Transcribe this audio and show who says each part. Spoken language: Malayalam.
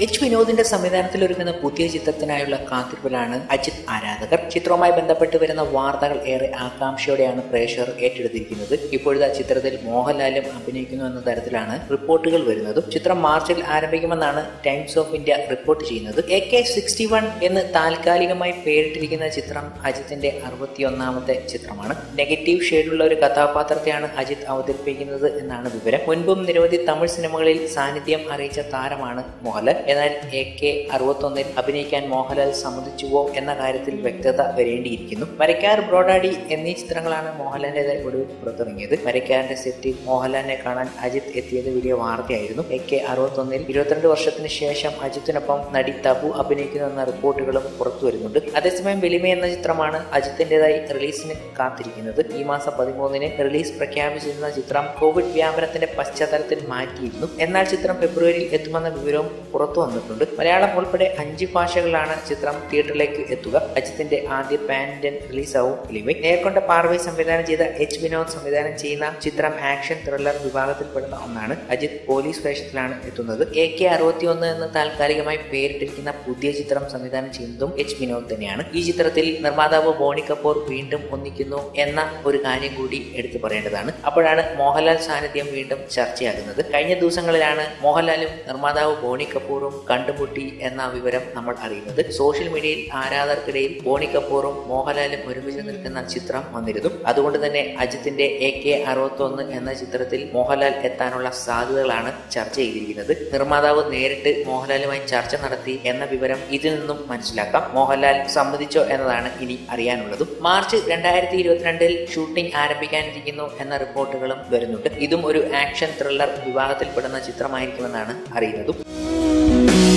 Speaker 1: എച്ച് വിനോദിന്റെ സംവിധാനത്തിൽ ഒരുങ്ങുന്ന പുതിയ ചിത്രത്തിനായുള്ള കാത്തിരിപ്പിലാണ് അജിത് ആരാധകർ ചിത്രവുമായി ബന്ധപ്പെട്ട് വരുന്ന വാർത്തകൾ ഏറെ ആകാംക്ഷയോടെയാണ് പ്രേക്ഷകർ ഏറ്റെടുത്തിരിക്കുന്നത് ഇപ്പോഴത്തെ ചിത്രത്തിൽ മോഹൻലാലും അഭിനയിക്കുന്നു എന്ന തരത്തിലാണ് റിപ്പോർട്ടുകൾ വരുന്നതും ചിത്രം മാർച്ചിൽ ആരംഭിക്കുമെന്നാണ് ടൈംസ് ഓഫ് ഇന്ത്യ റിപ്പോർട്ട് ചെയ്യുന്നത് എ കെ സിക്സ്റ്റി വൺ എന്ന് താൽക്കാലികമായി പേരിട്ടിരിക്കുന്ന ചിത്രം അജിത്തിന്റെ അറുപത്തിയൊന്നാമത്തെ ചിത്രമാണ് നെഗറ്റീവ് ഷെയ്ഡുള്ള ഒരു കഥാപാത്രത്തെയാണ് അജിത് അവതരിപ്പിക്കുന്നത് എന്നാണ് വിവരം മുൻപും നിരവധി തമിഴ് സിനിമകളിൽ സാന്നിധ്യം അറിയിച്ച താരമാണ് മോഹൻലാൽ എന്നാൽ എ കെ അറുപത്തൊന്നിൽ അഭിനയിക്കാൻ മോഹൻലാൽ സമ്മതിച്ചുവോ എന്ന കാര്യത്തിൽ വ്യക്തത വരേണ്ടിയിരിക്കുന്നു മരക്കാർ ബ്രോഡാഡി എന്നീ ചിത്രങ്ങളാണ് മോഹൻലാലിന്റെ ഒടുവിൽ പുറത്തിറങ്ങിയത് മരക്കാറിന്റെ സെറ്റിൽ മോഹൻലാലിനെ കാണാൻ അജിത് എത്തിയത് വലിയ വാർത്തയായിരുന്നു എ കെ അറുപത്തൊന്നിൽ ഇരുപത്തിരണ്ട് വർഷത്തിന് ശേഷം അജിത്തിനൊപ്പം നടി തബു അഭിനയിക്കുന്നു എന്ന റിപ്പോർട്ടുകളും പുറത്തു വരുന്നുണ്ട് അതേസമയം വെളിമ എന്ന ചിത്രമാണ് അജിത്തിന്റേതായി റിലീസിന് കാത്തിരിക്കുന്നത് ഈ മാസം പതിമൂന്നിന് റിലീസ് പ്രഖ്യാപിച്ചിരുന്ന ചിത്രം കോവിഡ് വ്യാപനത്തിന്റെ പശ്ചാത്തലത്തിൽ മാറ്റിയിരുന്നു എന്നാൽ ചിത്രം ഫെബ്രുവരിയിൽ എത്തുമെന്ന വിവരവും പുറത്തു വന്നിട്ടുണ്ട് മലയാളം ഉൾപ്പെടെ അഞ്ച് ഭാഷകളിലാണ് ചിത്രം തിയേറ്ററിലേക്ക് എത്തുക അജിത്തിന്റെ ആദ്യ പാൻ ഇന്ത്യൻ റിലീസാവും ഫിലിമി നേർക്കൊണ്ട പാർവൈ സംവിധാനം ചെയ്ത എച്ച് വിനോദ് സംവിധാനം ചെയ്യുന്ന ചിത്രം ആക്ഷൻ ത്രില്ലർ വിഭാഗത്തിൽപ്പെടുന്ന ഒന്നാണ് അജിത് പോലീസ് വേഷത്തിലാണ് എത്തുന്നത് എ കെ അറുപത്തിയൊന്ന് എന്ന് താൽക്കാലികമായി പേരിട്ടിരിക്കുന്ന പുതിയ ചിത്രം സംവിധാനം ചെയ്യുന്നതും എച്ച് വിനോദ് തന്നെയാണ് ഈ ചിത്രത്തിൽ നിർമ്മാതാവ് ബോണി കപൂർ വീണ്ടും ഒന്നിക്കുന്നു എന്ന ഒരു കാര്യം കൂടി എടുത്തു പറയേണ്ടതാണ് അപ്പോഴാണ് മോഹൻലാൽ സാന്നിധ്യം വീണ്ടും ചർച്ചയാകുന്നത് കഴിഞ്ഞ ദിവസങ്ങളിലാണ് മോഹൻലാലും നിർമ്മാതാവ് ബോണി കപൂറും കണ്ടുമുട്ടി എന്ന വിവരം നമ്മൾ അറിയുന്നത് സോഷ്യൽ മീഡിയയിൽ ആരാധകർക്കിടയിൽ ബോണി കപൂറും മോഹൻലാലും ഒരുമിച്ച് നിൽക്കുന്ന ചിത്രം വന്നിരുന്നു അതുകൊണ്ട് തന്നെ അജിത്തിന്റെ എ കെ അറുപത്തൊന്ന് എന്ന ചിത്രത്തിൽ മോഹൻലാൽ എത്താനുള്ള സാധ്യതകളാണ് ചർച്ച ചെയ്തിരിക്കുന്നത് നിർമ്മാതാവ് നേരിട്ട് മോഹൻലാലുമായി ചർച്ച നടത്തി എന്ന വിവരം ഇതിൽ നിന്നും മനസ്സിലാക്കാം മോഹൻലാൽ സമ്മതിച്ചോ എന്നതാണ് ഇനി അറിയാനുള്ളതും മാർച്ച് രണ്ടായിരത്തി ഇരുപത്തിരണ്ടിൽ ഷൂട്ടിംഗ് ആരംഭിക്കാനിരിക്കുന്നു എന്ന റിപ്പോർട്ടുകളും വരുന്നുണ്ട് ഇതും ഒരു ആക്ഷൻ ത്രില്ലർ വിഭാഗത്തിൽപ്പെടുന്ന ചിത്രമായിരിക്കുമെന്നാണ് അറിയുന്നതും